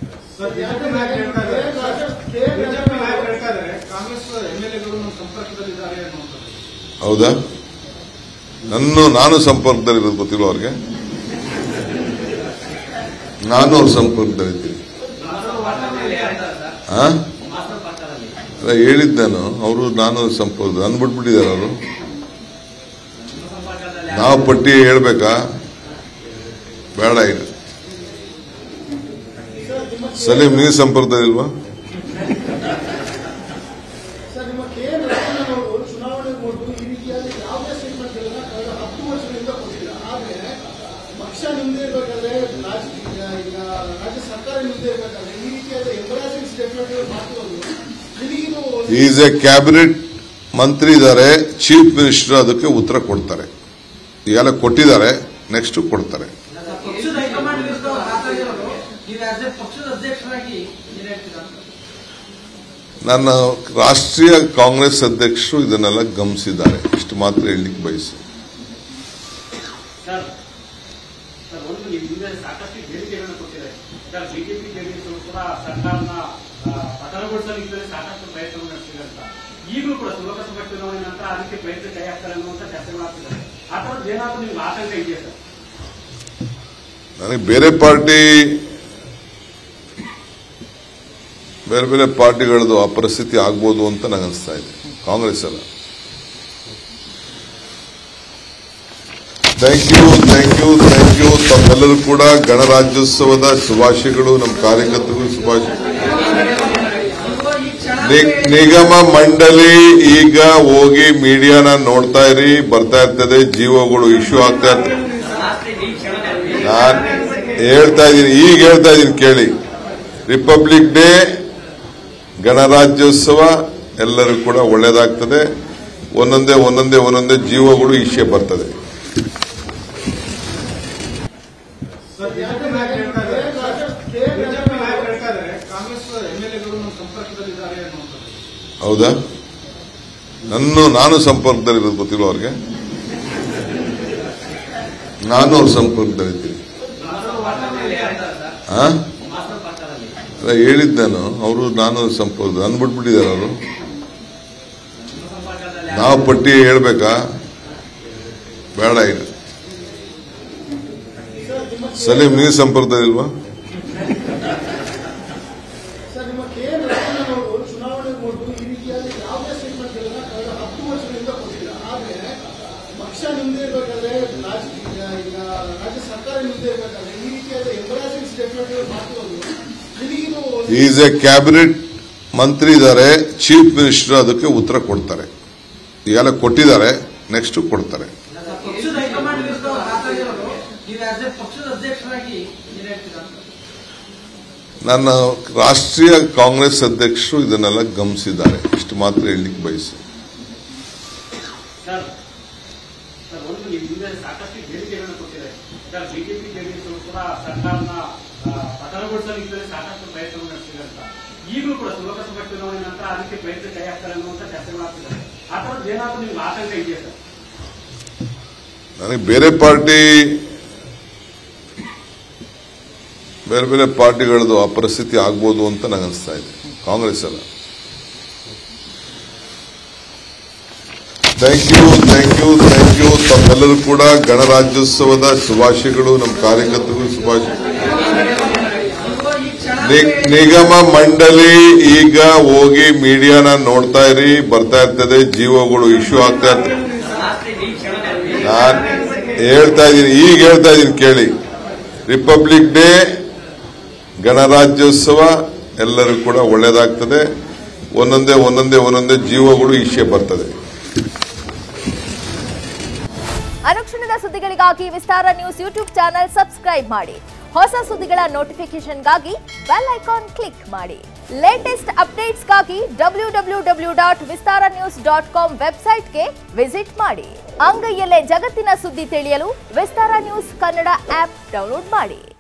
Sir BJP ನಾಯಕ ಹೇಳ್ತಾ ಇದ್ದಾರೆ ಬಿಜೆಪಿ ನಾಯಕ ಹೇಳ್ತಾ ಇದ್ದಾರೆ ಕಾಂಗ್ರೆಸ್ ಎಂಎಲ್ಎಗಳು ನಮ್ಮ ಸಂಪರ್ಕದಲ್ಲಿದ್ದಾರೆ ಅನ್ನುವಂಥದ್ದು ಹೌದಾ ನನ್ನ ನಾನು ಸಂಪರ್ಕದಲ್ಲಿರೋದು ಗೊತ್ತಿಲ್ಲ ಅವ್ರಿಗೆ ನಾನು ಅವ್ರ ಸಂಪರ್ಕದಲ್ಲಿದ್ದೀನಿ ಆ? ಅಲ್ಲ ಹೇಳಿದ್ ನಾನು ಅವರು ನಾನು ಸಂಪರ್ಕ ಅಂದ್ಬಿಟ್ಬಿಟ್ಟಿದ್ದಾರೆ ಅವರು ನಾವು ಪಟ್ಟಿ ಹೇಳ್ಬೇಕಾ ಬೇಡ ಈಗ ಸಲೀಂ ನೀವು ಸಂಪರ್ಕದಲ್ಲಿಲ್ವಾ ಸರ್ ನಿಮ್ಮ ಕೆ ಎನ್ ರಾಮಣ್ಣನವರು ಚುನಾವಣೆ ಕೊಟ್ಟು ಈ ರೀತಿಯಾದ ಯಾವುದೇ ಸ್ಟೇಟ್ಮೆಂಟ್ಗಳನ್ನ ಕಳೆದ ಹತ್ತು ವರ್ಷಗಳಿಂದ ಕೊಟ್ಟಿಲ್ಲ ಆದ್ರೆ ಪಕ್ಷ ನಿಮ್ಮದೇ ಇರಬೇಕಾದ್ರೆ ರಾಜ್ಯ ಈಗ ಈಗ ರಾಜ್ಯ ಸರ್ಕಾರ ನಿಮ್ಮದೇ ಇರಬೇಕಾದ್ರೆ ಈ ರೀತಿಯಾದ ಎಂಬರಾಸಿಂಗ್ ಸ್ಟೇಟ್ಮೆಂಟ್ಗಳು ಮಾಡ್ತಿರೋದು ನಿಮಗಿದು ಒಂದು ಈಸ್ ಎ ಕ್ಯಾಬಿನೆಟ್ ಮಂತ್ರಿ ಇದ್ದಾರೆ ಚೀಫ್ ಮಿನಿಸ್ಟರ್ ಅದಕ್ಕೆ ಉತ್ತರ ಕೊಡ್ತಾರೆ ಈಗೆಲ್ಲ ಕೊಟ್ಟಿದ್ದಾರೆ ನೆಕ್ಸ್ಟ್ ಕೊಡ್ತಾರೆ ಪಕ್ಷದ ಹೈಕಮಾಂಡ್ ವಿರುದ್ಧ ಅವ್ರು ಮಾತಾಡಿರೋದು ನೀವು ಆಸ್ ಎ ಪಕ್ಷದ ಅಧ್ಯಕ್ಷರಾಗಿ ಏನ್ ಹೇಳ್ತೀರಾ ಅಂತ ನನ್ನ ರಾಷ್ಟ್ರೀಯ ಕಾಂಗ್ರೆಸ್ ಅಧ್ಯಕ್ಷರು ಇದನ್ನೆಲ್ಲ ಗಮನಿಸಿದ್ದಾರೆ ಇಷ್ಟು ಮಾತ್ರ ಹೇಳಲಿಕ್ಕೆ ಬಯಸಿ ಸರ್ ಸರ್ ಒಂದು ನಿಮ್ಮ ಹಿಂದೆ ಸಾಕಷ್ಟು ಬೇಡಿಕೆಗಳನ್ನು ಕೊಟ್ಟಿದ್ದಾರೆ ಸರ್ ಬಿಜೆಪಿ ಜೆಡಿಎಸ್ ಕೂಡ ಸರ್ಕಾರನ ಆ, ಪತನಗೊಳಿಸಲಿಕ್ಕೆ ಸಾಕಷ್ಟು ಪ್ರಯತ್ನ ನಡೆಸಿದೆ ಅಂತ ಈಗಲೂ ಕೂಡ ಲೋಕಸಭಾ ಚುನಾವಣೆ ನಂತರ ಅದಕ್ಕೆ ಪ್ರಯತ್ನ ಕೈ ಹಾಕ್ತಾರೆ ಅನ್ನುವಂತ ಚರ್ಚೆಗಳಾಗ್ತಿದ್ದಾರೆ ಆ ಥರದ್ದು ಏನಾದರೂ ನಿಮ್ಗೆ ಆತಂಕ ಇದೆಯಾ ಸರ್ ನನಗೆ ಬೇರೆ ಪಾರ್ಟಿ ಬೇರೆ ಬೇರೆ ಪಾರ್ಟಿಗಳದ್ದು ಆ ಪರಿಸ್ಥಿತಿ ಆಗ್ಬೋದು ಅಂತ ನನಗೆ ಅನಿಸ್ತಾ ಇದೆ ಕಾಂಗ್ರೆಸ್ ಅಲ್ಲ thank you thank you thank you ತಮ್ಮೆಲ್ಲರೂ ಕೂಡ ಗಣರಾಜ್ಯೋತ್ಸವದ ಶುಭಾಶಯಗಳು ನಮ್ಮ ಕಾರ್ಯಕರ್ತರಿಗೂ ಶುಭಾಶಯ ಈ ಕ್ಷಣ ನಿ- ನಿಗಮ ಮಂಡಳಿ ಈಗ ಹೋಗಿ ಮೀಡಿಯಾನ ನೋಡ್ತಾ ಇರಿ ಬರ್ತಾ ಇರ್ತದೆ ಜೀವಗಳು ಇಶ್ಯೂ ಆಗ್ತಾ ಇರ್ತದೆ ನಾನ್ ಹೇಳ್ತಾ ಇದ್ದೀನಿ ಈಗ ಹೇಳ್ತಾ ಇದ್ದೀನಿ ಕೇಳಿ ರಿಪಬ್ಲಿಕ್ ಡೇ ಗಣರಾಜ್ಯೋತ್ಸವ ಎಲ್ಲರೂ ಕೂಡ ಒಳ್ಳೇದಾಗ್ತದೆ ಒಂದೊಂದೇ ಒಂದೊಂದೇ ಒಂದೊಂದೇ ಜೀವಗಳು ಇಶ್ಯೂ ಬರ್ತದೆ ಸರ್ ಬಿಜೆಪಿ ನಾಯಕ ಹೇಳ್ತಾ ಇದ್ದಾರೆ ಬಿಜೆಪಿ ನಾಯಕ ಹೇಳ್ತಾ ಇದ್ದಾರೆ ಕಾಂಗ್ರೆಸ್ ಎಂಎಲ್ಎಗಳು ನಮ್ಮ ಸಂಪರ್ಕದಲ್ಲಿದ್ದಾರೆ ಅನ್ನುವಂಥದ್ದು ಹೌದಾ ನನ್ನ ನಾನು ಸಂಪರ್ಕದಲ್ಲಿರೋದು ಗೊತ್ತಿಲ್ಲ ಅವ್ರಿಗೆ ನಾನು ಅವ್ರ ಸಂಪರ್ಕದಲ್ಲಿದ್ದೀನಿ ಆ? ಅಲ್ಲ ಹೇಳಿದ್ ನಾನು ಅವರು ನಾನು ಸಂಪರ್ಕ ಅಂದ್ಬಿಟ್ಬಿಟ್ಟಿದ್ದಾರೆ ಅವರು ನಾವು ಪಟ್ಟಿ ಹೇಳ್ಬೇಕಾ ಬೇಡ ಈಗ ಸಲೀಂ ನೀವು ಸಂಪರ್ಕದಲ್ಲಿಲ್ವಾ ಸರ್ ನಿಮ್ಮ ಕೆ ಎನ್ ರಾಮಣ್ಣನವರು ಚುನಾವಣೆ ಕೊಟ್ಟು ಈ ರೀತಿಯಾದ ಯಾವುದೇ ಸ್ಟೇಟ್ಮೆಂಟ್ಗಳನ್ನ ಕಳೆದ ಹತ್ತು ವರ್ಷಗಳಿಂದ ಕೊಟ್ಟಿಲ್ಲ ಆದ್ರೆ ಪಕ್ಷ ನಿಮ್ಮದೇ ಇರಬೇಕಾದ್ರೆ ರಾಜ್ಯ ಈಗ ಈಗ ರಾಜ್ಯ ಸರ್ಕಾರ ನಿಮ್ಮದೇ ಇರಬೇಕಾದ್ರೆ ಈ ರೀತಿಯಾದ ಎಂಬರಾಸಿಂಗ್ ಸ್ಟೇಟ್ಮೆಂಟ್ಗಳು ಮಾಡ್ತಿರೋದು ನಿಮಗಿದು ಒಂದು ಈಸ್ ಎ ಕ್ಯಾಬಿನೆಟ್ ಮಂತ್ರಿ ಇದ್ದಾರೆ ಚೀಫ್ ಮಿನಿಸ್ಟರ್ ಅದಕ್ಕೆ ಉತ್ತರ ಕೊಡ್ತಾರೆ ಈಗೆಲ್ಲ ಕೊಟ್ಟಿದ್ದಾರೆ ನೆಕ್ಸ್ಟ್ ಕೊಡ್ತಾರೆ ಪಕ್ಷದ ಹೈಕಮಾಂಡ್ ವಿರುದ್ಧ ಅವ್ರು ಮಾತಾಡಿರೋದು ನೀವು ಆಸ್ ಎ ಪಕ್ಷದ ಅಧ್ಯಕ್ಷರಾಗಿ ಏನ್ ಹೇಳ್ತೀರಾ ಅಂತ ನನ್ನ ರಾಷ್ಟ್ರೀಯ ಕಾಂಗ್ರೆಸ್ ಅಧ್ಯಕ್ಷರು ಇದನ್ನೆಲ್ಲ ಗಮನಿಸಿದ್ದಾರೆ ಇಷ್ಟು ಮಾತ್ರ ಹೇಳಲಿಕ್ಕೆ ಬಯಸಿ ಸರ್ ಸರ್ ಒಂದು ನಿಮ್ಮ ಹಿಂದೆ ಸಾಕಷ್ಟು ಬೇಡಿಕೆಗಳನ್ನು ಕೊಟ್ಟಿದ್ದಾರೆ ಸರ್ ಬಿಜೆಪಿ ಜೆಡಿಎಸ್ ಕೂಡ ಸರ್ಕಾರನ ಆ, ಪತನಗೊಳಿಸಲಿಕ್ಕೆ ಸಾಕಷ್ಟು ಪ್ರಯತ್ನ ನಡೆಸಿದೆ ಅಂತ ಈಗಲೂ ಕೂಡ ಲೋಕಸಭಾ ಚುನಾವಣೆ ನಂತರ ಅದಕ್ಕೆ ಪ್ರಯತ್ನ ಕೈ ಹಾಕ್ತಾರೆ ಅನ್ನುವಂತ ಚರ್ಚೆಗಳಾಗ್ತಿದ್ದಾರೆ ಆ ಥರದ್ದು ಏನಾದರೂ ನಿಮ್ಗೆ ಆತಂಕ ಇದೆಯಾ ಸರ್ ನನಗೆ ಬೇರೆ ಪಾರ್ಟಿ ಬೇರೆ ಬೇರೆ ಪಾರ್ಟಿಗಳದ್ದು ಆ ಪರಿಸ್ಥಿತಿ ಆಗ್ಬೋದು ಅಂತ ನನಗೆ ಅನಿಸ್ತಾ ಇದೆ ಕಾಂಗ್ರೆಸ್ ಅಲ್ಲ thank you thank you thank you ತಮ್ಮೆಲ್ಲರೂ ಕೂಡ ಗಣರಾಜ್ಯೋತ್ಸವದ ಶುಭಾಶಯಗಳು ನಮ್ಮ ಕಾರ್ಯಕರ್ತರಿಗೂ ಶುಭಾಶಯ ಈ ಕ್ಷಣ ನಿ- ನಿಗಮ ಮಂಡಳಿ ಈಗ ಹೋಗಿ ಮೀಡಿಯಾನ ನೋಡ್ತಾ ಇರಿ ಬರ್ತಾ ಇರ್ತದೆ ಜೀವಗಳು ಇಶ್ಯೂ ಆಗ್ತಾ ಇರ್ತದೆ ನಾನ್ ಹೇಳ್ತಾ ಇದ್ದೀನಿ ಈಗ ಹೇಳ್ತಾ ಇದ್ದೀನಿ ಕೇಳಿ ರಿಪಬ್ಲಿಕ್ ಡೇ ಗಣರಾಜ್ಯೋತ್ಸವ ಎಲ್ಲರೂ ಕೂಡ ಒಳ್ಳೇದಾಗ್ತದೆ ಒಂದೊಂದೇ ಒಂದೊಂದೇ ಒಂದೊಂದೇ ಜೀವಗಳು ಇಶ್ಯೂ ಬರ್ತದೆ ಅನುಕ್ಷಣದ ಸುದ್ದಿಗಳಿಗಾಗಿ Vistara news YouTube channel subscribe ಮಾಡಿ ಹೊಸ ಸುದ್ದಿಗಳ ನೋಟಿಫಿಕೇಶನ್ಗಾಗಿ ಬೆಲ್ ಐಕಾನ್ ಕ್ಲಿಕ್ ಮಾಡಿ ಲೇಟೆಸ್ಟ್ ಅಪ್ಡೇಟ್ಸ್ಗಾಗಿ W W W dot Vistara news dot com ವೆಬ್ಸೈಟ್ಗೆ ವಿಸಿಟ್ ಮಾಡಿ ಅಂಗೈಯಲ್ಲೇ ಜಗತ್ತಿನ ಸುದ್ದಿ ತಿಳಿಯಲು Vistara news Kannada app download ಮಾಡಿ